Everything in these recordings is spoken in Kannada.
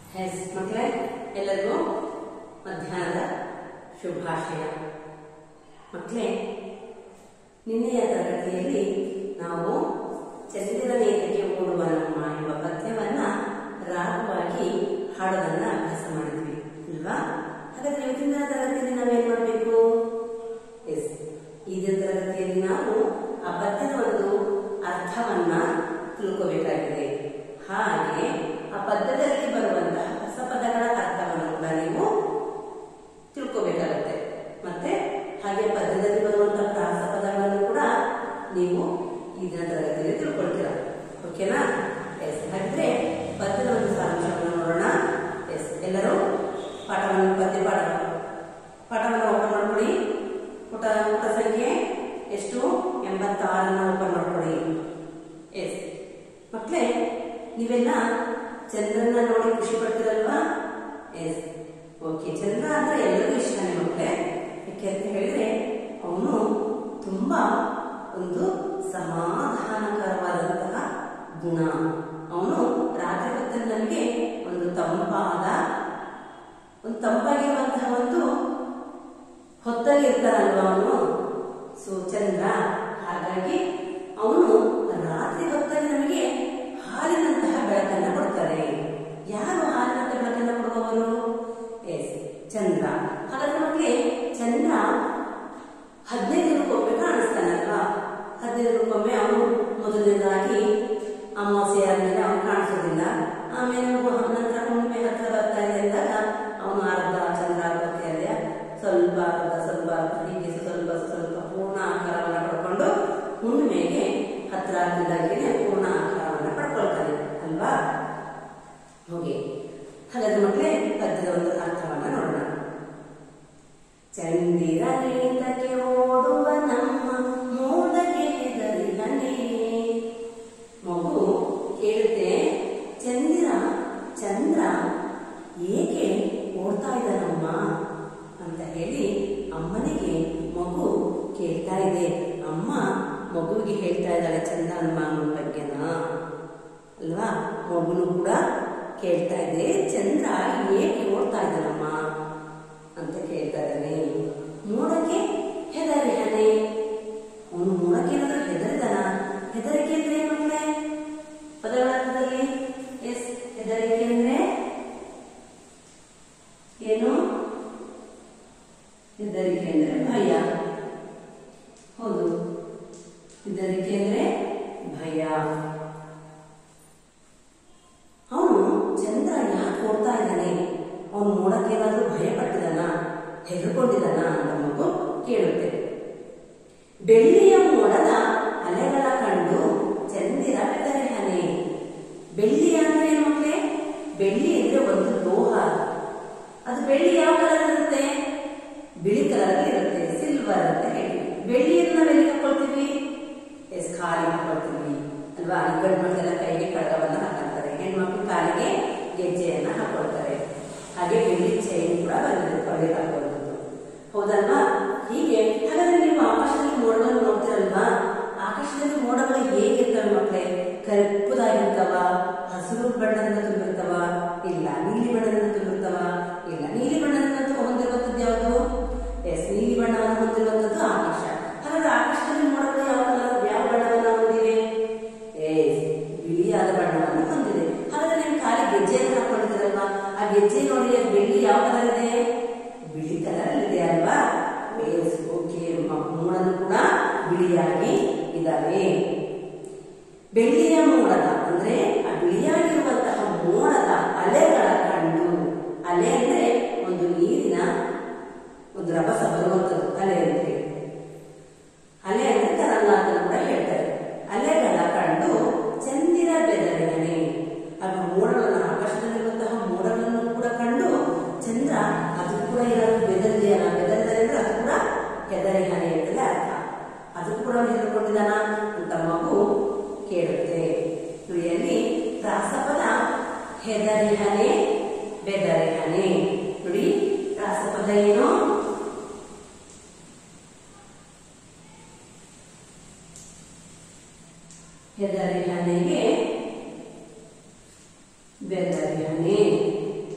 ಹೆಸ್ ಮಕ್ಕಳೇ ಎಲ್ಲರಿಗೂ ಮಧ್ಯಾಹ್ನದ ಶುಭಾಶಯ ಮಕ್ಕಳೇ ನಿನ್ನೆಯ ತರಗತಿಯಲ್ಲಿ ನಾವು ಚಂದಿರನೇತಕ್ಕೆ ಓಡುವ ನಮ್ಮ ಎಂಬ ಪದ್ಯವನ್ನ ರಾಗವಾಗಿ ಹಾಡೋದನ್ನ ಅಭ್ಯಾಸ ಮಾಡಿದ್ವಿ ಇಲ್ವಾ ಹಾಗಾದ್ರೆ ಇವತ್ತಿನ ತರಗತಿಯಲ್ಲಿ ನಾವೇನ್ ಮಾಡಬೇಕು ಎಸ್ ಈ ತರಗತಿಯಲ್ಲಿ ನಾವು ಆ ಪದ್ಯದ ಒಂದು ಅರ್ಥವನ್ನ ತಿಳ್ಕೋಬೇಕಾಗಿದೆ ಹಾಗೆ ಆ ಪದ್ಯದಲ್ಲಿ ಬರುವಂತಹ ಹೊಸ ಪದಗಳ ಅರ್ಥವನ್ನು ಕೂಡ ನೀವು ತಿಳ್ಕೋಬೇಕಾಗತ್ತೆ ಮತ್ತೆ ಹಾಗೆ ಪದ್ಯದಲ್ಲಿ ಬರುವಂತಹ ಪ್ರಾಸ ಪದಗಳನ್ನು ಕೂಡ ನೀವು ಈಗಿನ ತರಗತಿಯಲ್ಲಿ ತಿಳ್ಕೊಳ್ತೀರಾ ಓಕೆನಾ ಎಸ್ ಹಾಗಿದ್ರೆ ಪದ್ಯದ ಒಂದು ಸಾರಾಂಶವನ್ನು ನೋಡೋಣ ಎಸ್ ಎಲ್ಲರೂ ಪಾಠವನ್ನು ಪದ್ಯ ಪಾಠ ಪಾಠವನ್ನು ಓಪನ್ ಮಾಡ್ಕೊಳ್ಳಿ ಪುಟ ಪುಟ ಸಂಖ್ಯೆ ಎಷ್ಟು ಎಂಬತ್ತಾರನ್ನ ಓಪನ್ ಮಾಡ್ಕೊಳ್ಳಿ ಎಸ್ ಮಕ್ಕಳೇ ನೀವೆಲ್ಲ ಚಂದ್ರನ ನೋಡಿ ಖುಷಿ ಪಡ್ತೀರಲ್ವಾ ಎಸ್ ಓಕೆ ಚಂದ್ರ ಅಂದ್ರೆ ಎಲ್ಲರಿಗೂ ಇಷ್ಟನೇ ಮಕ್ಕಳೇ ಯಾಕೆ ಅಂತ ಹೇಳಿದ್ರೆ ಅವನು ತುಂಬಾ ಒಂದು ಸಮಾಧಾನಕರವಾದಂತಹ ಗುಣ ಅವನು ರಾತ್ರಿ ಹೊತ್ತಲ್ಲಿ ನಮಗೆ ಒಂದು ತಂಪಾದ ಒಂದು ತಂಪಾಗಿರುವಂತಹ ಒಂದು ಹೊತ್ತಲ್ಲಿ ಇರ್ತಾನಲ್ವಾ ಅವನು ಸೊ ಚಂದ್ರ ಹಾಗಾಗಿ ಅವನು ರಾತ್ರಿ ಹೊತ್ತಲ್ಲಿ ನಮಗೆ ಹಾಲಿನಂತಹ ಬೆಳಕನ್ನ ಕೊಡ್ತಾರೆ ಯಾರು ಹಾಲಿನಂತಹ ಬೆಳಕನ್ನ ಕೊಡುವವರು ಎಸ್ ಚಂದ್ರ ಹಾಗಾದ್ರೆ ನಮಗೆ ಚಂದ್ರ ಹದಿನೈದು ದಿನಕ್ಕೊಮ್ಮೆ ಕಾಣಿಸ್ತಾನಲ್ವಾ ಹದಿನೈದು ದಿನಕ್ಕೊಮ್ಮೆ ಅವನು ಮೊದಲನೇದಾಗಿ ಅಮಾವಾಸ್ಯೆ ಆದ್ಮೇಲೆ ಅವನು ಕಾಣಿಸೋದಿಲ್ಲ ಆಮೇಲೆ ನಂತರ ಹುಣ್ಣಿಮೆ ಹತ್ರ ಬರ್ತಾ ಇದೆ ಅಂದಾಗ ಅವನು ಅರ್ಧ ಚಂದ್ರ ಆಗುತ್ತೆ ಸ್ವಲ್ಪ ಅರ್ಧ ಸ್ವಲ್ಪ ಅರ್ಧ ಹೀಗೆ ಸ್ವಲ್ಪ ಸ್ವಲ್ಪ ಪೂರ್ಣ ಆಕಾರವನ್ನು ಪಡ್ಕೊಂಡು ಹುಣ್ಣಿಮೆಗೆ ಹತ್ರ ಆಗ್ತಿದ್ದಾಗೇನೆ ಪೂರ್ಣ ಆಕಾರವನ್ನು ಪಡ್ಕೊಳ್ತಾನೆ ಅಲ್ವಾ ಹೋಗಿ ಹಾಗಾದ್ರೆ ಮಕ್ಕಳೇ ಪದ್ಯದ ಒಂದು ಅರ್ಥವನ್ನ ನೋಡೋಣ ಚಂದಿರನೇತಕ್ಕೆ ಓಡುವ ನಮ್ಮ ಮೋಡಗೆ ಹೆದರಿದನೇ ಮಗು ಕೇಳುತ್ತೆ ಚಂದಿರ ಚಂದ್ರ ಏಕೆ ಓಡ್ತಾ ಇದ್ದಾನಮ್ಮ ಅಂತ ಹೇಳಿ ಅಮ್ಮನಿಗೆ ಮಗು ಕೇಳ್ತಾ ಇದೆ ಅಮ್ಮ ಮಗುವಿಗೆ ಹೇಳ್ತಾ ಇದ್ದಾಳೆ ಚಂದ್ರನ ಮಾಮನ ಬಗ್ಗೆನಾ ಅಲ್ವಾ ಮಗುನು ಕೂಡ ಕೇಳ್ತಾ ಇದೆ ಚಂದ್ರ ಏಕೆ ಓಡ್ತಾ ಇದ್ದಾನಮ್ಮ ಅಂತ ಕೇಳ್ತಾ ಇದ್ದಾನೆ ಮೋಡಕ್ಕೆ ಹೆದರಿ ಹನೆ ಅವನು ಮೋಡಕ್ಕೆ ಏನಾದ್ರೂ ಹೆದರಿದಾನ ಹೆದರಿಕೆ ಅಂದ್ರೆ ಏನ್ ಮಕ್ಕಳೇ ಪದಗಳ ಅರ್ಥದಲ್ಲಿ ಎಸ್ ಹೆದರಿಕೆ ಅಂದ್ರೆ ಏನು ಹೆದರಿಕೆ ಅಂದ್ರೆ ಭಯ ಹೌದು ಹೆದರಿಕೆ ಅಂದ್ರೆ ಭಯ ಅವನು ಚಂದ್ರ ಯಾಕೆ ಓಡ್ತಾ ಇದ್ದಾನೆ ಅವನು ನೋಡಕ್ಕೆ ಏನಾದ್ರೂ ಭಯ ಪಟ್ಟಿದಾನ ಹೆದರ್ಕೊಂಡಿದ್ದಾನ ಅಂತ ಮಗು ಕೇಳುತ್ತೆ ಬೆಳ್ಳಿಯ ಮೋಡದ ಅಲೆಗಳ ಕಂಡು ಚಂದಿರ ಬೆದರಿಹನೆ ಬೆಳ್ಳಿ ಅಂದ್ರೆ ಏನು ಮಕ್ಕಳೇ ಬೆಳ್ಳಿ ಅಂದ್ರೆ ಒಂದು ಲೋಹ ಅದು ಬೆಳ್ಳಿ ಯಾವ ಕಲರ್ ಇರುತ್ತೆ ಬಿಳಿ ಕಲರ್ ಇರುತ್ತೆ ಸಿಲ್ವರ್ ಅಂತ ಹೇಳಿ ಬೆಳ್ಳಿಯನ್ನು ನಾವು ಎಲ್ಲಿ ಹಾಕೊಳ್ತೀವಿ ಎಸ್ ಖಾಲಿ ಹಾಕೊಳ್ತೀವಿ ಅಲ್ವಾ ಈ ಗಂಡು ಮಕ್ಕಳೆಲ್ಲ ಕೈಗೆ ಕಡಗವನ್ನ ಹಾಕೊಳ್ತಾರೆ ಹೆಣ್ಮಕ್ಳು ಕಾಲಿಗೆ ಗೆಜ್ಜೆಯನ್ನ ಹಾಕೊಳ್ತಾರೆ ಹಾಗೆ ಬೆಳ್ಳಿ ಚೈನ್ ಕೂಡ ಬಂದಿದೆ ಕೊಳ್ಳೆ ಹಾಕೊಳ್ಳೋದು ಹೌದಲ್ವಾ ಹೀಗೆ ಹಾಗಾದ್ರೆ ನೀವು ಆಕಾಶದಲ್ಲಿ ಮೋಡಗಳನ್ನು ನೋಡ್ತೀರಲ್ವಾ ಆಕಾಶದಲ್ಲಿ ಮೋಡಗಳು ಹೇಗಿರ್ತವೆ ಮಕ್ಕಳೇ ಕಪ್ಪುದಾಗಿರ್ತಾವ ಹಸಿರು ಬಣ್ಣದಿಂದ ತುಂಬಿರ್ತಾವ ಇಲ್ಲ ನೀಲಿ ಬಣ್ಣದಿಂದ ತುಂಬಿರ್ತಾವ ಇಲ್ಲ ನೀಲಿ ಬಣ್ಣದಿಂದ ಹೊಂದಿರುವಂತದ್ದು ಯಾವುದು ಎಸ್ ನೀಲಿ ಬಣ್ಣವನ್ನು ಹೊಂದಿರುವಂತದ್ದು ಆಕಾಶ ಹಾಗಾದ್ರೆ ಆಕಾಶದಲ್ಲಿ ಮೋಡಗಳು ಯಾವ ಕಲರ್ ಯಾವ ಬಣ್ಣವನ್ನ ಹೊಂದಿವೆ ಎಸ್ ಬಿಳಿಯಾದ ಬಣ್ಣವನ್ನು ಹೊಂದಿದೆ ಹಾಗಾದ್ರೆ ನೀವು ಖಾಲಿ ಗೆಜ್ಜೆಯನ್ನು ಹಾಕೊಂಡಿದ್ದೀರಲ್ವಾ ಆ ಗೆಜ್ಜೆ ನೋಡಿ ಅದು ಬೆಳ್ಳಿ ಯಾವ ಕಲರ್ ಇದೆ ಬಿಳಿ ಕಲರ್ ಇದೆ ಅಲ್ವಾ ಎಸ್ ಓಕೆ ಮೋಡನು ಕೂಡ ಬಿಳಿಯಾಗಿ ಇದಾವೆ ಬೆಳ್ಳಿಯ ಮೋಡದ ಅಂದ್ರೆ ಆ ಬಿಳಿಯಾಗಿರುವಂತಹ ಮೋಡದ ಅಲೆಗಳ ಕಂಡು ಅಲೆ ಅಂದ್ರೆ ಒಂದು ನೀರಿನ ಒಂದು ರಭಸ ಬರುವಂತದ್ದು ಅಲೆ ಅಂತ ಹೇಳಿ ಅಲೆ ಅಂದ್ರೆ ತರಂಗ ಅಂತ ಕೂಡ ಹೇಳ್ತಾರೆ ಅಲೆಗಳ ಕಂಡು ಚಂದಿರ ಬೆದರಿದನೆ ಆಗ ಮೋಡಗಳನ್ನು ಆಕಾಶದಲ್ಲಿರುವಂತಹ ಮೋಡಗಳನ್ನು ಕೂಡ ಕಂಡು ಚಂದ್ರ ಅದು ಕೂಡ ಏನಾದ್ರು ಬೆದರಿದೆಯಲ್ಲ ಬೆದರಿದರೆ ಅಂದ್ರೆ ಅದು ಕೂಡ ಹೆದರಿಹನೆ ಅಂತಲೇ ಅರ್ಥ ಅದು ಕೂಡ ಹೆದರ್ಕೊಂಡಿದ್ದಾನ ಅಂತ ಮಗು ಕೇಳುತ್ತೆ ನುಡಿಯಲ್ಲಿ ರಾಸಪದ ಹೆದರಿಹನೆ ಬೆದರಿಹನೆ ನೋಡಿ ರಾಸಪದ ಏನು ಹೆದರಿಹನೆಗೆ ಬೆದರಿಹನೆ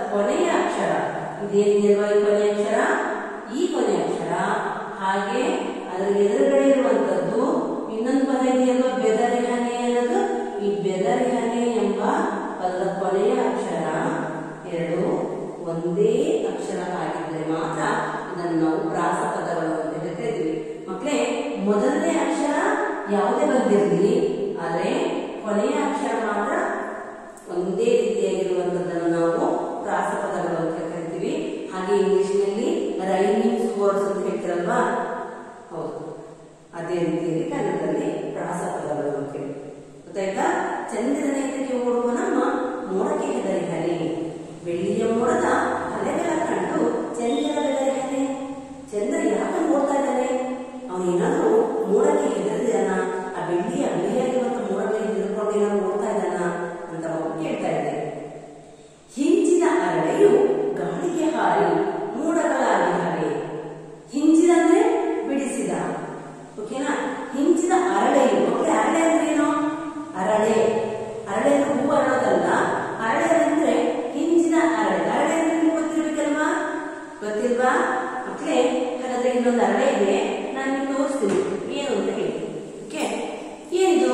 ಕೊನೆಯ ಅಕ್ಷರ ಇದೇನಿರುವ ಈ ಕೊನೆಯ ಅಕ್ಷರ ಈ ಕೊನೆಯ ಅಕ್ಷರ ಹಾಗೆ ಅದರ ಎದುರುಗಡೆ ಇರುವಂತದ್ದು ಇನ್ನೊಂದು ಪದ ಇದೆಯಲ್ವಾ ಬೆದರಿಹನೆ ಅನ್ನೋದು ಈ ಬೆದರಿಹನೆ ಎಂಬ ಪದದ ಕೊನೆಯ ಅಕ್ಷರ ಎರಡು ಒಂದೇ ಅಕ್ಷರ ಆಗಿದ್ರೆ ಮಾತ್ರ ಇದನ್ನು ನಾವು ಪ್ರಾಸ ಪದಗಳು ಅಂತ ಹೇಳ್ತಾ ಇದ್ವಿ ಮಕ್ಕಳೇ ಮೊದಲನೇ ಅಕ್ಷರ ಯಾವುದೇ ಬಂದಿರಲಿ ಆದರೆ ಕೊನೆಯ ಅಕ್ಷರ ಮಾತ್ರ ಒಂದೇ ರೀತಿಯಾಗಿರುವಂತದ್ದನ್ನು ನಾವು ಪ್ರಾಸ ಪದಗಳು ಅಂತ ಕರಿತೀವಿ ಹಾಗೆ ಇಂಗ್ಲಿಷ್ನಲ್ಲಿ ರೈಮಿಂಗ್ಸ್ ವರ್ಡ್ಸ್ ಅಂತ ಹೇಳ್ತೀರಲ್ವಾ ಹೌದು ಅದೇ ರೀತಿಯಲ್ಲಿ ಕನ್ನಡದಲ್ಲಿ ಪ್ರಾಸ ಪದಗಳು ಅಂತೇಳಿ ಗೊತ್ತಾಯ್ತಾ ಚಂದ್ರನ ಎದುರಿಗೆ ಓಡುವ ನಮ್ಮ ಮೋಡಕ್ಕೆ ಹೆದರಿ ಹನಿ ಬೆಳ್ಳಿಯ ಮೋಡದ ಅಲೆಗಳ ಕಂಡು ಚಂದ್ರ ಬೆದರಿ ಹನಿ ಚಂದ್ರ ಯಾಕೆ ಓಡ್ತಾ ಇದ್ದಾನೆ ಅವನೇನಾದ್ರೂ ಮೋಡಕ್ಕೆ ಹೆದರಿದಾನ ಆ ಬೆಳ್ಳಿಯ ಅಲೆಯಾಗಿರುವಂತ ಮೋಡಕ್ಕೆ ಹೆದರ್ಕೊಂಡು ಏನಾದ್ರು ಓಡ್ತಾ ಇದ್ದಾನ ಅಂತ ಮಗು ಕೇಳ್ತಾ ಇದೆ ಹಿಂಚಿದ ಅರಳೆಯು ಗಾಳಿಗೆ ಹಾರಿ ಮೋಡಗಳಾಗಿ ಹವೆ ಹಿಂಚಿದ ಅಂದ್ರೆ ಬಿಡಿಸಿದ ಓಕೆನಾ ಹಿಂಚಿದ ಅರಳೆಯು ಮಕ್ಕಳೇ ಅರಳೆ ಅಂದ್ರೆ ಏನು ಅರಳೆ ಅರಳೆ ಅಂದ್ರೆ ಹೂವು ಅರಳೋದಲ್ಲ ಅರಳೆ ಅಂದ್ರೆ ಹಿಂಚಿದ ಅರಳೆ ಅರಳೆ ಅಂದ್ರೆ ನಿಮ್ಗೆ ಗೊತ್ತಿರ್ಬೇಕಲ್ವಾ ಗೊತ್ತಿಲ್ವಾ ಮಕ್ಕಳೇ ಹಾಗಾದ್ರೆ ಇನ್ನೊಂದು ಅರಳೆ ಇದೆ ನಾನು ನಿಮ್ಗೆ ತೋರಿಸ್ತೀನಿ ಏನು ಅಂತ ಹೇಳಿ ಓಕೆ ಏನಿದು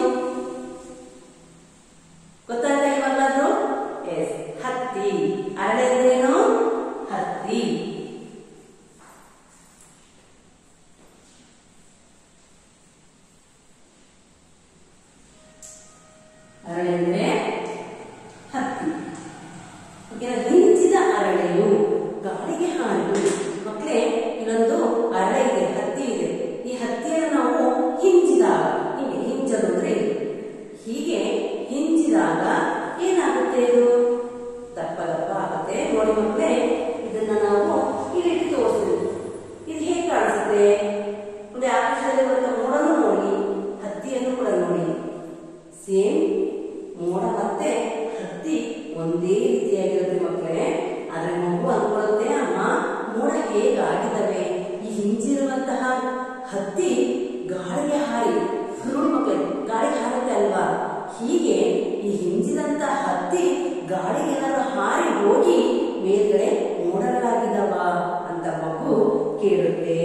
ಗೊತ್ತಾಯ್ತಾ ಇವಾಗಾದ್ರೂ ಎಸ್ ಹತ್ತಿ ಅರಳೆ ಅಂದ್ರೇನು ಹತ್ತಿ ಅರಳೆ ಅಂದ್ರೆ ಹತ್ತಿ ಓಕೆನಾ ಹಿಂಚಿದ ಅರಳೆಯು ಗಾಳಿಗೆ ಹಾರಿ ಮಕ್ಕಳೇ ಇನ್ನೊಂದು ಅರಳೆ ಇದೆ ಹತ್ತಿ ಇದೆ ಈ ಹತ್ತಿಯನ್ನು ನಾವು ಹಿಂಚಿದಾಗ ಹೀಗೆ ಹಿಂಚದು ಅಂದ್ರೆ ಇದು. ಹೀಗೆ ಹಿಂಚಿದಾಗ ಏನಾಗುತ್ತೆ ಇದು ದಪ್ಪ ದಪ್ಪ ಆಗುತ್ತೆ ನೋಡಿ ಮಕ್ಕಳೇ ಇದನ್ನ ನಾವು ಇಲ್ಲಿ ತೋರಿಸ್ತೀವಿ ಇದು ಹೇಗೆ ಕಾಣಿಸುತ್ತೆ ನೋಡಿ ಆಕಾಶದಲ್ಲಿ ಬರುವ ಮೋಡನು ನೋಡಿ ಹತ್ತಿಯನ್ನು ಕೂಡ ನೋಡಿ ಸೇಮ್ ಮೋಡ ಮತ್ತೆ ಹತ್ತಿ ಒಂದೇ ರೀತಿಯಾಗಿರುತ್ತೆ ಮಕ್ಕಳೇ ಆದ್ರೆ ಮಗು ಅನ್ಕೊಳ್ಳುತ್ತೆ ಅಮ್ಮ ಮೋಡ ಹೇಗಾಗಿದ್ದಾವೆ ಈ ಹಿಂಜಿರುವಂತಹ ಹತ್ತಿ ಗಾಳಿಗೆ ಹಾರಿ ನೋಡಿ ಮಕ್ಕಳೇ ಗಾಳಿ ಹಾರುತ್ತೆ ಅಲ್ವಾ ಹೀಗೆ ಈ ಹಿಂಜಿದಂತ ಹತ್ತಿ ಗಾಳಿಗೆ ಏನಾದ್ರು ಹಾರಿ ಹೋಗಿ ಮೇಲ್ಗಡೆ ಮೋಡಗಳಾಗಿದ್ದಾವ ಅಂತ ಮಗು ಕೇಳುತ್ತೆ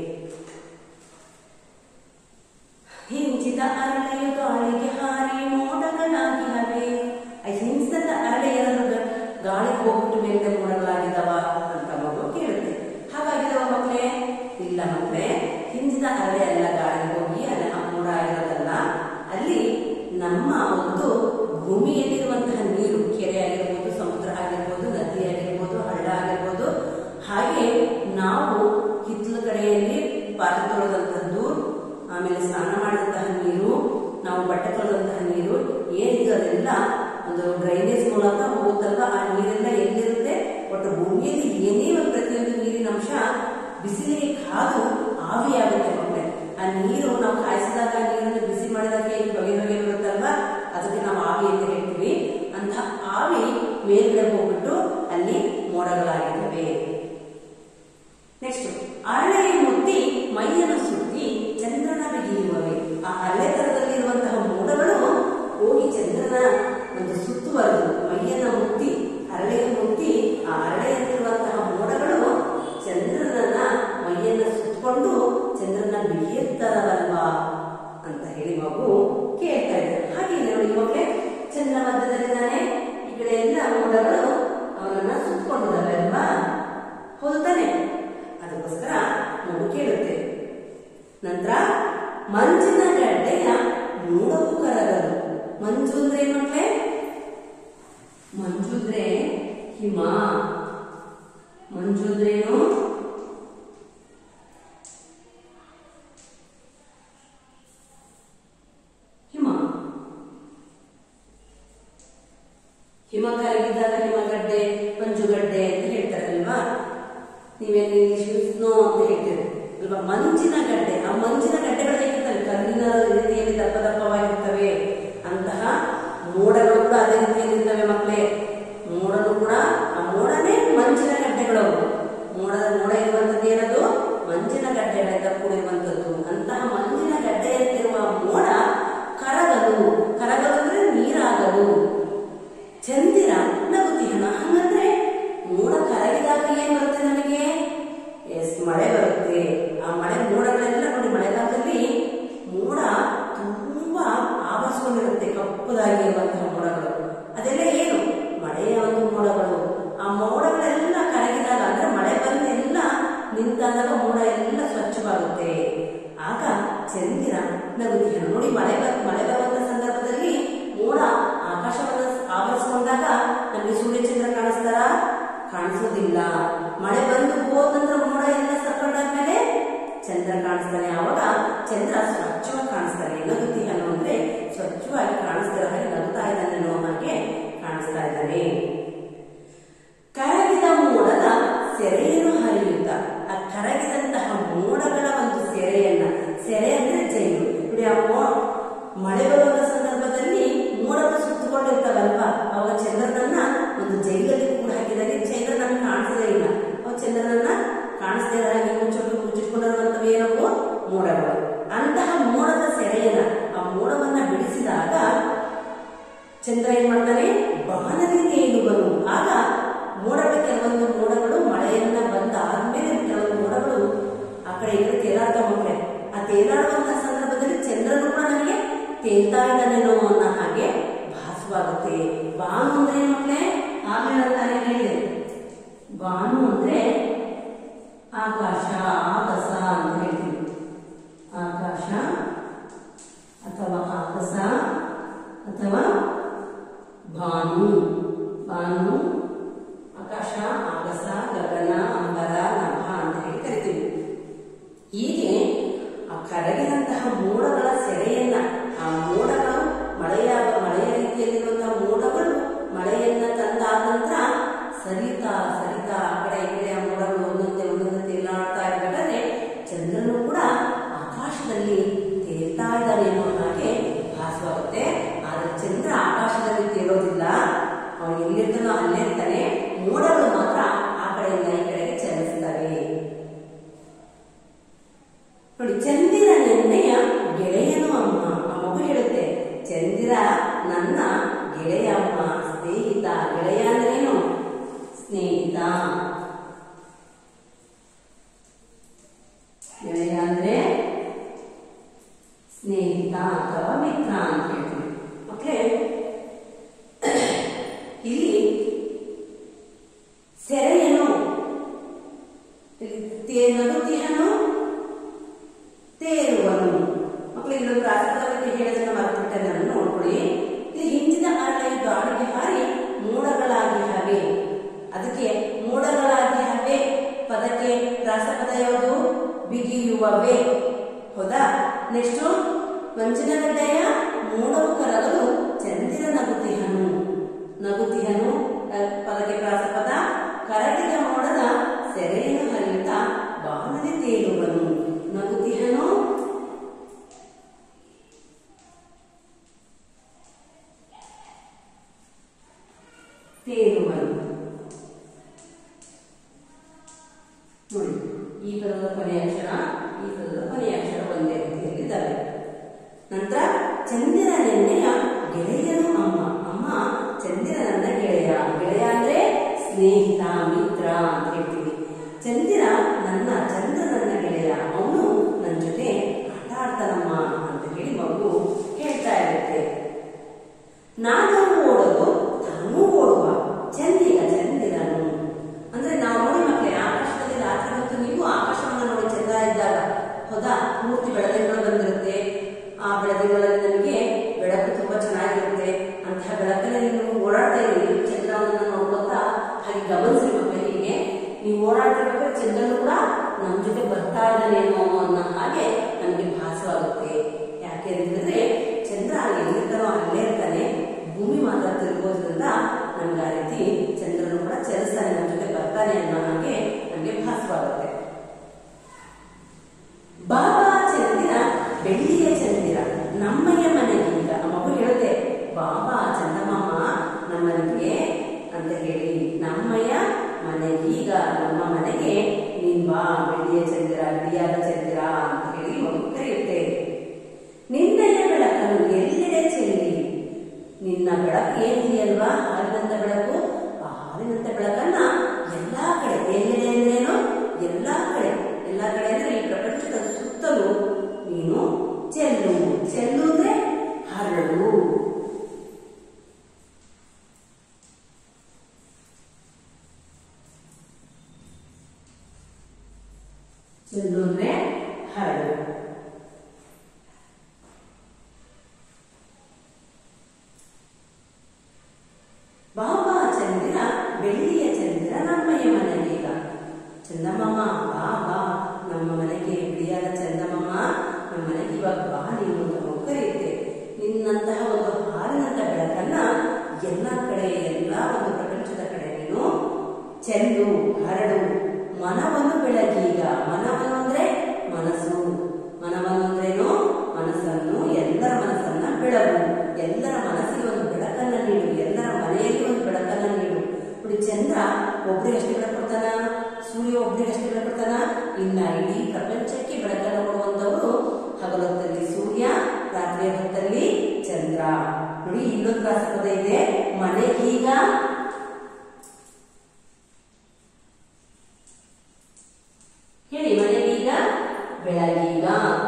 ಹಿಂಚಿದ ಅರಳೆಯು ಗಾಳಿಗೆ ಹಾರಿ ಮೋಡಗಳಾಗಿ ಹವೆ ಆ ಹಿಂಸಿದ ಅರಳೆ ಏನಾದ್ರು ಗಾಳಿಗೆ ಹೋಗ್ಬಿಟ್ಟು ಮೇಲೆ ಮೋಡಗಳಾಗಿದ್ದಾವ ಅಂತ ಮಗು ಕೇಳುತ್ತೆ ಹಾಗಾಗಿದಾವ ಮಕ್ಕಳೇ ಇಲ್ಲ ಮಕ್ಕಳೇ ಹಿಂಸಿದ ಅರಳೆ ಎಲ್ಲ ಗಾಳಿಗೆ ಹೋಗಿ ಅಲ್ಲ ಮೋಡ ಆಗಿರೋದಲ್ಲ ಅಲ್ಲಿ ನಮ್ಮ ಒಂದು ಭೂಮಿಯಲ್ಲಿರುವಂತಹ ನೀರು ಕೆರೆ ಆಗಿರ್ಬೋದು ಸಮುದ್ರ ಆಗಿರ್ಬೋದು ನದಿ ಆಗಿರ್ಬೋದು ಹಳ್ಳ ಆಗಿರ್ಬೋದು ಹಾಗೆ ನಾವು ಹಿತ್ತಲ ಕಡೆಯಲ್ಲಿ ಪಾತ್ರೆ ತೊಳೆದಂಥದ್ದು ಆಮೇಲೆ ಸ್ನಾನ ಮಾಡಿದಂತಹ ನೀರು ನಾವು ಬಟ್ಟೆ ತೊಳೆದಂತಹ ನೀರು ಏನಿದೆ ಅದೆಲ್ಲ ಒಂದು ಡ್ರೈನೇಜ್ ಮೂಲಕ ಹೋಗುತ್ತಲ್ವಾ ಆ ನೀರೆಲ್ಲ ಎಲ್ಲಿರುತ್ತೆ ಒಟ್ಟು ಭೂಮಿಯಲ್ಲಿ ಏನೇ ಒಂದು ಪ್ರತಿಯೊಂದು ನೀರಿನ ಅಂಶ ಬಿಸಿಲಿಗೆ ಕಾದು ಆವಿಯಾಗುತ್ತೆ ಮಕ್ಕಳೇ ಆ ನೀರು ನಾವು ಕಾಯಿಸಿದಾಗ ನೀರನ್ನು ಬಿಸಿ ಮಾಡಿದಾಗ ಹೇಗೆ ಬಗೆ ಬಗೆ ಬರುತ್ತಲ್ವಾ ಅದಕ್ಕೆ ನಾವು ಆವಿ ಅಂತ ಹೇಳ್ತೀವಿ ಅಂತ ಆವಿ ಮೇಲ್ಗಡೆ ಹೋಗ್ಬಿಟ್ಟು ಅಲ್ಲಿ ಮೋಡಗಳಾಗಿದ್ದಾವೆ ನೆಕ್ಸ್ಟ್ ಅರಳೆಯ ಮುತ್ತಿ ಮೈಯನ್ನು ಸುತ್ತಿ ಚಂದ್ರನ ಬಿಗಿಯುವವೆ ಆ ಅರಳೆ ತರದಲ್ಲಿರುವಂತಹ ಮೋಡಗಳು ಹೋಗಿ ಚಂದ್ರನ ಒಂದು ಸುತ್ತುವರೆದು ಮೈಯನ್ನ ಮುತ್ತಿ ಅರಳೆಯ ಮುತ್ತಿ ಆ ಅರಳೆಯಲ್ಲಿರುವಂತಹ ಮೋಡಗಳು ಚಂದ್ರನನ್ನ ಮೈಯನ್ನ ಸುತ್ತಕೊಂಡು ಚಂದ್ರನ ಬಿಗಿಯುತ್ತಾರವಲ್ವಾ ಅಂತ ಹೇಳಿ ಮಗು ಕೇಳ್ತಾ ಇದ್ದಾರೆ ಹಾಗೆ ನೋಡಿ ಮಕ್ಕಳೇ ಚಂದ್ರ ಮಧ್ಯದಲ್ಲಿದ್ದಾನೆ ಈ ಕಡೆ ಎಲ್ಲ ಮೋಡಗಳು ಅವನನ್ನ ಸುತ್ತಕೊಂಡಿದ್ದಾವೆ ಅಲ್ವಾ ಹೌದು ತಾನೆ ಅದಕ್ಕೋಸ್ಕರ ಮಗು ಕೇಳುತ್ತೆ ನಂತರ ಮಂಜಿನ ಗಡ್ಡೆಯ ಮೂಡವು ಕರಗದು ಮಂಜು ಅಂದ್ರೆ ಏನ್ ಮಕ್ಳೇ ಮಂಜು ಅಂದ್ರೆ ಹಿಮ ಮಂಜು ಅಂದ್ರೇನು ಹಿಮ ಹಿಮ ಕರಗಿದಾಗ ಹಿಮಗಡ್ಡೆ ಮಂಜುಗಡ್ಡೆ ಅಂತ ಹೇಳ್ತಾರಲ್ವಾ ನೀವೇನು ಇಂಗ್ಲಿಷ್ ಸ್ನೋ ಅಂತ ಹೇಳ್ತೀರಿ ಅಲ್ವಾ ಮಂಜಿನ ಗಡ್ಡೆ ಆ ಮಂಜಿನ ಗಡ್ಡೆಗಳು ಹೇಗಿರ್ತವೆ ಕಲ್ಲಿನ ರೀತಿಯಲ್ಲಿ ದಪ್ಪ ದಪ್ಪವಾಗಿರ್ತವೆ ಅಂತಹ ಮೋಡಗಳು ಕೂಡ ಅದೇ ರೀತಿಯಲ್ಲಿರ್ತವೆ ಮಕ್ಕಳೇ ಮೋಡನು ಕೂಡ ಆ ಮೋಡನೇ ಮಂಜಿನ ಗಡ್ಡೆಗಳು ಅವು. ಮೋಡದ ಮೋಡ ಇರುವಂತದ್ದು ಏನದು ಮಂಜಿನ ಗಡ್ಡೆಗಳಿಂದ ಕೂಡಿರುವಂತದ್ದು ಅಂತಹ ಮಂಜಿನ ಗಡ್ಡೆಯಂತಿರುವ ಮೋಡ ಕರಗಲು ಕರಗಲು ಅಂದ್ರೆ ನೀರಾಗಲು ಚಂದಿರ ನಗುತಿಹನ ಹಂಗಂದ್ರೆ ಕಾಣಿಸೋದಿಲ್ಲ ಮಳೆ ಬಂದು ಹೋದಂದ್ರೆ ಮೋಡ ಎಲ್ಲ ಸಕ್ಕಂಡಾದ್ಮೇಲೆ ಚಂದ್ರ ಕಾಣಿಸ್ತಾನೆ ಆವಾಗ ಚಂದ್ರ ಸ್ವಚ್ಛವಾಗಿ ಕಾಣಿಸ್ತಾನೆ ನಗುತ್ತೀಯನು ಅಂದ್ರೆ ಸ್ವಚ್ಛವಾಗಿ ಕಾಣಿಸ್ತಿರೋ ಹಾಗೆ ನಗುತ್ತಾ ಇದ್ದಾನೆ ಅನ್ನೋ ಹಾಗೆ ಕಾಣಿಸ್ತಾ ಇದ್ದಾನೆ ಕರಗಿದ ಮೋಡದ ಸೆರೆಯನ್ನು ಹರಿಯುತ್ತ ಆ ಕರಗಿದಂತಹ ಮೋಡಗಳ ಒಂದು ಸೆರೆಯನ್ನ ಸೆರೆ ಅಂದ್ರೆ ಜೈಲು ನೋಡಿ ಆ ಮೋ ಮಳೆ ಬರುವ ಸಂದರ್ಭದಲ್ಲಿ ಮೋಡಗಳು ಸುತ್ತಕೊಂಡಿರ್ತಾವಲ್ವಾ ಅವಾಗ ಚಂದ್ರನನ್ನ ಒಂದು ಜೈಲಲ್ಲಿ ಕೂಡ ಹಾಕಿದಾಗ ಚಂದ್ರನನ್ನ ಕಾಣಿಸದೇ ಇಲ್ಲ ಅವಾಗ ಚಂದ್ರನನ್ನ ಕಾಣಿಸದೇ ಇರೋ ಹಾಗೆ ಮುಚ್ಚೋಟು ಮುಚ್ಚಿಟ್ಕೊಂಡಿರುವಂತವು ಏನವು ಮೋಡಗಳು ಅಂತಹ ಮೋಡದ ಸೆರೆಯನ್ನ ಆ ಮೋಡವನ್ನ ಬಿಡಿಸಿದಾಗ ಚಂದ್ರ ಏನ್ ಮಾಡ್ತಾನೆ ಬಾನಲಿ ತೇಲುವನು ಆಗ ಮೋಡಗಳ ಕೆಲವೊಂದು ಮೋಡಗಳು ಮಳೆಯನ್ನ ಬಂದಾದ್ಮೇಲೆ ಕೆಲವೊಂದು ಮೋಡಗಳು ಆ ಕಡೆ ಈ ಕಡೆ ತೇಲಾಡ್ತಾ ಹೋಗ್ರೆ ಆ ತೇಲಾಡುವಂತಹ ಸಂದರ್ಭದಲ್ಲಿ ಚಂದ್ರನು ಕೂಡ ನನಗೆ ತೇಲ್ತಾ ಇದ್ದಾನೇನೋ ಅನ್ನೋ ಹಾಗೆ ಭಾಸವಾಗುತ್ತೆ ಬಾನು ಅಂದ್ರೆ ಏನ್ ಮಕ್ಕಳೇ ಆಮೇಲೆ ಅಂತಾನೆ ಹೇಳಿದೆ ಬಾನು ಅಂದ್ರೆ ಆಕಾಶ ಆಕಾಶ ಅಂತ ಹೇಳ್ತೀವಿ ಆಕಾಶ ಅಥವಾ ಆಕಾಶ ಅಥವಾ ಭಾನು ಭಾನು ಆಕಾಶ ಆಗಸ ಗಗನ ಅಂಬರ ನಭ ಅಂತ ಹೇಳಿ ಕರಿತೀವಿ ಹೀಗೆ ಆ ಕರಗಿದಂತಹ ಮೋಡಗಳ ಸೆರೆಯನ್ನ ಆ ಮೋಡಗಳು ಮಳೆಯ ಮಳೆಯ ರೀತಿಯಲ್ಲಿರುವಂತಹ ಮೋಡಗಳು ಮಳೆಯನ್ನ ತಂದಾದ ನಂತರ ಸರಿತಾ ಸರಿತಾ ಆ ಕಡೆ ಈ ಕಡೆ ಆ ಮೋಡಗಳು ಒಂದೊಂದೇ ಒಂದೊಂದೇ ತೇಲಾಡ್ತಾ ಇರಬೇಕಾದ್ರೆ ಚಂದ್ರನು ಕೂಡ ಆಕಾಶದಲ್ಲಿ ತೇಲ್ತಾ ಇದ್ದಾನೆ ಅನ್ನೋ ಹಾಗೆ ಭಾಸವಾಗುತ್ತೆ ಆದ್ರೆ ಚಂದ್ರ ಆಕಾಶದಲ್ಲಿ ತೇಲೋದಿಲ್ಲ ಅವನು ಎಲ್ಲಿರ್ತಾನೋ ಅಲ್ಲೇ ಇರ್ತಾನೆ ಮೋಡಗಳು ಮಾತ್ರ ಆ ಕಡೆಯಿಂದ ಈ ಕಡೆಗೆ ಚಲಿಸ್ತವೆ ನೋಡಿ ಚಂದಿರ ನೆನ್ನೆಯ ಗೆಳೆಯನು ಅಮ್ಮ ಆ ಮಗು ಹೇಳುತ್ತೆ ಚಂದಿರ ನನ್ನ ಗೆಳೆಯ ಅಮ್ಮ ಸ್ನೇಹಿತ ಗೆಳೆಯ ಅಂದ್ರೇನು ಸ್ನೇಹಿತ ಗೆಳೆಯ ಅಂದ್ರೆ ಸ್ನೇಹಿತ ಅಥವಾ ಮಿತ್ರ ಅಂತ ಹೇಳ್ತೀವಿ ಓಕೆ ಇಲ್ಲಿ ಸೆರೆಯನು ನಗುತಿಹನು ತೇರುವನು ಮಕ್ಕಳು ಇಲ್ಲೊಂದು ರಾಷ್ಟ್ರಪತಿ ಹೇಳೋದನ್ನ ಮರೆತುಬಿಟ್ಟೆ ನಾನು ನೋಡ್ಕೊಳ್ಳಿ ಇಲ್ಲಿ ಹಿಂದಿನ ಅರಳಿ ಗಾಳಿಗೆ ಹಾರಿ ಮೋಡಗಳಾಗಿ ಹವೆ ಅದಕ್ಕೆ ಮೋಡಗಳಾಗಿ ಹವೆ ಪದಕ್ಕೆ ರಾಸಪದ ಯಾವುದು ಬಿಗಿಯುವವೆ ಹೌದಾ ನೆಕ್ಸ್ಟ್ ವಂಚನಗಡ್ಡೆಯ ಮೋಡವು ಕರಗಲು ಚಂದಿರ ನಗುತಿಹನು ನಗುತಿಹನು ಅಹ್, ಪದಕ್ಕೆ ಪ್ರಾಸಪದ ಕರಗಿದ ಮೋಡದ ಸೆರೆಯನ್ನು ಹರಿಯುತ್ತಾ ಬಾನಲಿ ತೇಲುವನು ನಗುತಿಹನು ತೇಲುವನು ನೋಡಿ ಈ ಪದದ ಕೊನೆಯ ಅಕ್ಷರ ಈ ಪದದ ಕೊನೆಯ ಅಕ್ಷರ ಒಂದೇ ರೀತಿಯಲ್ಲಿದ್ದಾವೆ ನಂತರ ಚಂದಿರ ನೆನ್ನೆಯ ಗೆಳೆಯನು ಅಮ್ಮ ಅಮ್ಮ ಚಂದಿರ ನನ್ನ ಗೆಳೆಯ ಗೆಳೆಯ ಅಂದ್ರೆ ಸ್ನೇಹಿತ ಮಿತ್ರ ಅಂತ ಹೇಳ್ತೀವಿ ಚಂದಿರ ನನ್ನ ಚಂದ್ರ ನನ್ನ ಗೆಳೆಯ ಅವನು ನನ್ನ ಜೊತೆ ಆಟ ಆಡ್ತಾನಮ್ಮ ಅಂತ ಹೇಳಿ ಮಗು ಹೇಳ್ತಾ ಇರುತ್ತೆ ನಾನು ಓಡೋದು ತಾನೂ ಓಡುವ ಚಂದಿರ ಚಂದಿರನು ಅಂದ್ರೆ ನಾವು ನೋಡಿ ಮಕ್ಕಳೇ ಆಕಾಶದಲ್ಲಿ ರಾತ್ರಿ ಹೊತ್ತು ನೀವು ಆಕಾಶವನ್ನ ನೋಡಿ ಚಂದ್ರ ಇದ್ದಾಗ ಹೌದಾ ಪೂರ್ತಿ ಬೆಳದಿಂಗಳು ಬಂದಿರುತ್ತೆ ಆ ಬೆಳದಿಂಗಳಲ್ಲಿ ನಮಗೆ ಬೆಳಕು ತುಂಬಾ ಚೆನ್ನಾಗಿರುತ್ತೆ ಅಂತಹ ಬೆಳಕಲ್ಲಿ ನೀವು ಓಡಾಡ್ತಾ ಇದ್ದೀವಿ ಚಂದ್ರವನ್ನ ನೋಡ್ಕೊತಾ ಹಾಗೆ ಗಮನಿಸಿ ಮಕ್ಕಳು ಹೀಗೆ ನೀವು ಓಡಾಡ್ತಿರ್ಬೇಕಾದ್ರೆ ಚಂದ್ರನು ಕೂಡ ನಮ್ಮ ಜೊತೆ ಬರ್ತಾ ಇದ್ದಾನೇನೋ ಅನ್ನೋ ಹಾಗೆ ನಮಗೆ ಭಾಸವಾಗುತ್ತೆ ಯಾಕೆ ಅಂತಂದ್ರೆ ಚಂದ್ರ ಎಲ್ಲಿರ್ತಾನೋ ಅಲ್ಲೇ ಇರ್ತಾನೆ ಭೂಮಿ ಮಾತ್ರ ತಿರುಗೋದ್ರಿಂದ ನಮ್ಗೆ ಆ ರೀತಿ ಚಂದ್ರನು ಕೂಡ ಚಲಿಸ್ತಾನೆ ನಮ್ಮ ಜೊತೆ ಬರ್ತಾನೆ ಅನ್ನೋ ಹಾಗೆ ನಮಗೆ ಭಾಸವಾಗುತ್ತೆ ಬಾಬಾ ಚಂದಿರ ಬೆಳ್ಳಿಯ ಚಂದಿರ ನಮ್ಮಯ್ಯ ಮನೆಗೆ ಈಗ ಆ ಮಗು ಹೇಳುತ್ತೆ ಬಾಬಾ ಚಂದಮಾಮ ನಮ್ಮನೆಗೆ ಅಂತ ಹೇಳಿ ನಮ್ಮಯ್ಯ ಮನೆಗೀಗ ನಮ್ಮ ಮನೆಗೆ ನೀನ್ ಬಾ ಬೆಳ್ಳಿಯ ಚಂದಿರ ಬಿಳಿಯಾದ ಚಂದಿರ ಅಂತ ಹೇಳಿ ಮಗು ಕರೆಯುತ್ತೆ ನಿನ್ನಯ ಬೆಳಕನ್ನು ಎಲ್ಲೆಡೆ ಚೆಲ್ಲಿ ನಿನ್ನ ಬೆಳಕು ಏನಿದೆಯಲ್ವಾ ಹಾಲಿನಂತ ಬೆಳಕು ಆ ಹಾಲಿನಂತ ಬೆಳಕನ್ನ ಎಲ್ಲಾ ಕಡೆ ಎಲ್ಲೆಡೆ ಅಂದ್ರೇನು ಎಲ್ಲಾ ಕಡೆ ಎಲ್ಲಾ ಕಡೆ ಅಂದ್ರೆ ಈ ಪ್ರಪಂಚದ ಸುತ್ತಲೂ ನೀನು ಚೆಲ್ಲು ಚೆಲ್ಲು ಅಂದ್ರೆ ಹರಡು ಚೆಲ್ಲು ಅಂದ್ರೆ ಹರಡು ಬಾಬಾ ಚಂದಿರ ಬೆಳ್ಳಿಯ ಚಂದಿರ ಚಂದ್ರನಮ್ಮಯ್ಯ ಮನೆಗೀಗ ಚಂದಮಾಮ ಬಾ ಬಾ ನಮ್ಮ ಮನೆಗೆ ಬಿಡಿಯಾದ ಚಂದಮಾಮ ನಮ್ಮ ಮನೆಗೆ ಇವಾಗ ಬಾ ನೀನು ಅಂತ ನಾವು ಕರೆಯುತ್ತೆ ನಿನ್ನಂತಹ ಒಂದು ಹಾಲಿನಂತ ಬೆಳಕನ್ನ ಎಲ್ಲ ಕಡೆ ಎಲ್ಲ ಒಂದು ಪ್ರಪಂಚದ ಕಡೆ ನೀನು ಚೆಂದು ಹರಡು ಮನವನ್ನು ಬೆಳಗೀಗ ಮನವನ್ನು ಅಂದ್ರೆ ಮನಸ್ಸು ಮನವನ್ನು ಅಂದ್ರೇನು ಮನಸ್ಸನ್ನು ಎಲ್ಲರ ಮನಸ್ಸನ್ನ ಬೆಳಗು ಎಲ್ಲರ ಮನಸ್ಸಿಗೆ ಒಂದು ಬೆಳಕನ್ನ ನೀಡು ಎಲ್ಲರ ಮನೆಯಲ್ಲಿ ಒಂದು ಬೆಳಕನ್ನ ನೀಡು ನೋಡಿ ಚಂದ್ರ ಒಬ್ರಿಗೆ ಅಷ್ಟೇ ಬೆಳಕು ಕೊಡ್ತಾನ ಸೂರ್ಯ ಒಬ್ರಿಗೆ ಅಷ್ಟೇ ಬೆಳಕು ಕೊಡ್ತಾನ ಇಲ್ಲ ಇಡೀ ಪ್ರಪಂಚಕ್ಕೆ ಬೆಳಕನ್ನು ಕೊಡುವಂತವರು ಹಗಲೊತ್ತಲ್ಲಿ ಸೂರ್ಯ ರಾತ್ರಿಯ ಹೊತ್ತಲ್ಲಿ ಚಂದ್ರ ನೋಡಿ ಇನ್ನೊಂದು ಪ್ರಾಸಪದ ಇದೆ ಮನೆಗೀಗ ಹೇಳಿ ಮನೆಗೀಗ ಬೆಳಗೀಗ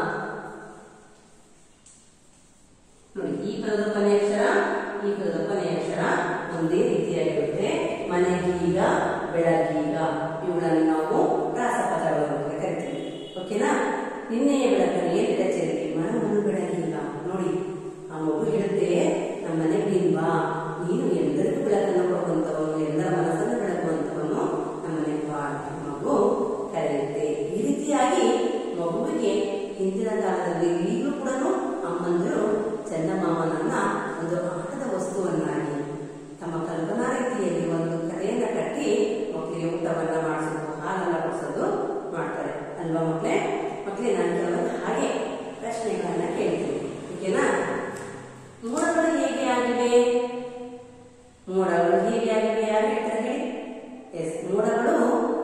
ನೋಡಿ ಈ ಪದದ ಕೊನೆಯ ಅಕ್ಷರ ಈ ಪದದ ಕೊನೆಯ ಅಕ್ಷರ ಒಂದೇ ರೀತಿಯಾಗಿರುತ್ತೆ ಮನೆಗೀಗ ಬೆಳಗೀಗ ಇವುಗಳನ್ನು ನಾವು ರಾಸಪದಗಳು ಅಂತ ಕರಿತೀವಿ ಓಕೆನಾ ನಿನ್ನೆಯ ಬೆಳಕನ್ನು ಏನಿದೆ ಚೆಲ್ಲಿ ಮನವನ್ನು ಬೆಳಗೀಗ ನೋಡಿ ಆ ಮಗು ಹೇಳುತ್ತೆ ನಮ್ಮ ಮನೆಗೆ ನೀನ್ ಬಾ ನೀನು ಎಲ್ಲರಿಗೂ ಬೆಳಕನ್ನು ಕೊಡುವಂತವನು ಎಲ್ಲರ ಮನಸ್ಸನ್ನು ಬೆಳಗುವಂತವನು ನಮ್ಮ ಮನೆಗೆ ಬಾ ಅಂತ ಮಗು ಕರೆಯುತ್ತೆ ಈ ರೀತಿಯಾಗಿ ಮಗುವಿಗೆ ಹಿಂದಿನ ಕಾಲದಲ್ಲಿ ಈಗಲೂ ಕೂಡ ಅಮ್ಮಂದಿರು ಚಂದಮಾಮನನ್ನ ಒಂದು ಆಟದ ವಸ್ತುವನ್ನಾಗಿ ತಮ್ಮ ಕಲ್ಪನಾ ರೀತಿಯಲ್ಲಿ ಒಂದು ಕಥೆಯನ್ನ ಕಟ್ಟಿ ಮಕ್ಕಳಿಗೆ ಊಟವನ್ನ ಮಾಡಿಸೋದು ಹಾಲನ್ನ ಕೊಡಿಸೋದು ಮಾಡ್ತಾರೆ ಅಲ್ವಾ ಮಕ್ಕಳೇ ಮಕ್ಕಳೇ ನಾನು ಕೆಲವೊಂದು ಹಾಗೆ ಪ್ರಶ್ನೆಗಳನ್ನ ಕೇಳ್ತೀನಿ ಓಕೆನಾ ಮೋಡಗಳು ಹೇಗೆ ಆಗಿವೆ ಮೋಡಗಳು ಹೇಗೆ ಆಗಿವೆ ಯಾರು ಹೇಳ್ತಾರೆ ಹೇಳಿ ಎಸ್ ಮೋಡಗಳು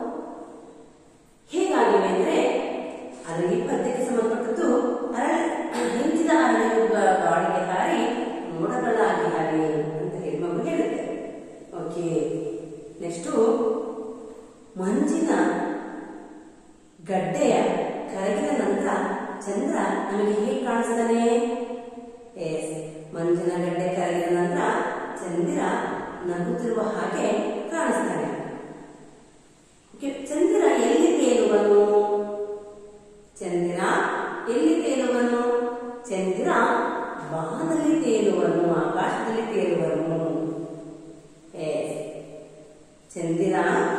ಹೇಗಾಗಿವೆ ಅಂದ್ರೆ ಅದರ ಈ ಪದ್ಯಕ್ಕೆ ಸಂಬಂಧಪಟ್ಟದ್ದು ಅರಳಿ ಹಿಂದಿನ ಅರಳಿಯುಗ ಗಾಳಿಗೆ ಹಾರಿ ಮೋಡಗಳಾಗಿ ಹಾರಿ ಅಂತ ಹೇಳಿ ಮಗು ಹೇಳುತ್ತೆ ಓಕೆ ನೆಕ್ಸ್ಟು ಮಂಜಿನ ಗಡ್ಡೆಯ ಕರಗಿದ ನಂತರ ಚಂದ್ರ ನಮಗೆ ಹೇಗೆ ಕಾಣಿಸ್ತಾನೆ ಎಸ್ ಮಂಜಿನ ಗಡ್ಡೆ ಕರಗಿದ ನಂತರ ಚಂದ್ರ ನಗುತ್ತಿರುವ ಹಾಗೆ ಕಾಣಿಸ್ತಾನೆ ಓಕೆ, ಚಂದ್ರ ಎಲ್ಲಿ ತೇಲುವನು ಚಂದ್ರ ಎಲ್ಲಿ ತೇಲುವನು ಚಂದ್ರ ಬಾನಲ್ಲಿ ತೇಲುವನು ಆಕಾಶದಲ್ಲಿ ತೇಲುವನು ಎಸ್ ಚಂದಿರ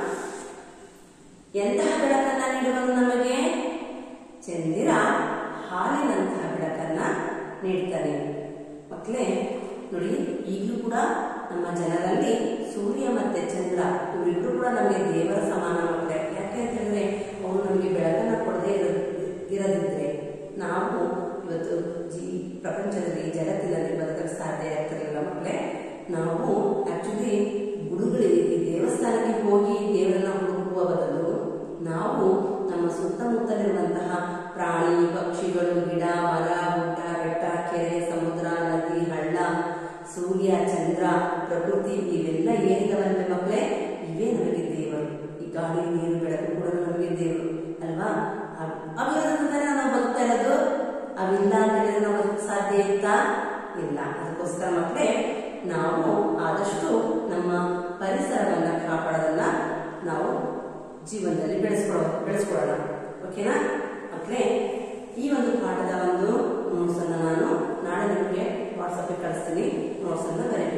ಎಂತಹ ಬೆಳಕನ್ನ ನೀಡುವನು ನಮಗೆ ಚಂದಿರ ಹಾಲಿನಂತಹ ಬೆಳಕನ್ನ ನೀಡ್ತಾನೆ ಮಕ್ಕಳೇ ನೋಡಿ ಈಗಲೂ ಕೂಡ ನಮ್ಮ ಜನರಲ್ಲಿ ಸೂರ್ಯ ಮತ್ತೆ ಚಂದ್ರ ಇವರಿಬ್ರು ಕೂಡ ನಮಗೆ ದೇವರ ಸಮಾನ ಮಕ್ಕಳೇ ಯಾಕೆ ಅಂತ ಹೇಳಿದ್ರೆ ಅವರು ನಮಗೆ ಬೆಳಕನ್ನ ಕೊಡದೇ ಇರೋ ಇರದಿದ್ರೆ ನಾವು ಇವತ್ತು ಜೀ ಪ್ರಪಂಚದಲ್ಲಿ ಜಗತ್ತಿನಲ್ಲಿ ಬದುಕಲು ಸಾಧ್ಯ ಆಗ್ತಿರಲಿಲ್ಲ ಮಕ್ಕಳೇ ನಾವು ಆಕ್ಚುಲಿ ಗುಡುಗಳಿಗೆ ದೇವಸ್ಥಾನಕ್ಕೆ ಹೋಗಿ ದೇವರನ್ನ ಹುಡುಕುವ ಬದಲು ನಾವು ನಮ್ಮ ಸುತ್ತಮುತ್ತಲಿರುವಂತಹ ಪ್ರಾಣಿ ಪಕ್ಷಿಗಳು ಗಿಡ ಮರ ಗುಡ್ಡ ಬೆಟ್ಟ ಕೆರೆ ಸಮುದ್ರ ನದಿ ಹಳ್ಳ ಸೂರ್ಯ ಚಂದ್ರ ಪ್ರಕೃತಿ ಇವೆಲ್ಲ ಏನಿದಾವಲ್ವೇ ಮಕ್ಕಳೇ ಇವೇ ನಮಗೆ ದೇವರು ಈ ಗಾಳಿ ನೀರು ಬೆಳಕು ಕೂಡ ನಮಗೆ ದೇವರು ಅಲ್ವಾ ಅವ್- ಅವಿರೋದ್ರಿಂದಲೇ ನಾವು ಬದುಕ್ತಾ ಇರೋದು ಅವಿಲ್ಲ ಅಂತ ಹೇಳಿದ್ರೆ ನಾವು ಬದುಕಕ್ಕೆ ಸಾಧ್ಯ ಇತ್ತಾ ಇಲ್ಲ ಅದಕ್ಕೋಸ್ಕರ ಮಕ್ಕಳೇ ನಾವು ಆದಷ್ಟು ನಮ್ಮ ಪರಿಸರವನ್ನ ಕಾಪಾಡೋದನ್ನ ನಾವು ಜೀವನದಲ್ಲಿ ಬೆಳೆಸ್ಕೊಳ್ಳೋ ಬೆಳೆಸ್ಕೊಳ್ಳೋಣ ಓಕೆನಾ ಮಕ್ಕಳೇ ಈ ಒಂದು ಪಾಠದ ಒಂದು ನೋಟ್ಸ್ ಅನ್ನ ನಾನು ನಾಳೆ ನಿಮಗೆ ವಾಟ್ಸಪ್ಗೆ ಕಳಿಸ್ತೀನಿ ನೋಟ್ಸ್ ಅನ್ನ ಬರೀ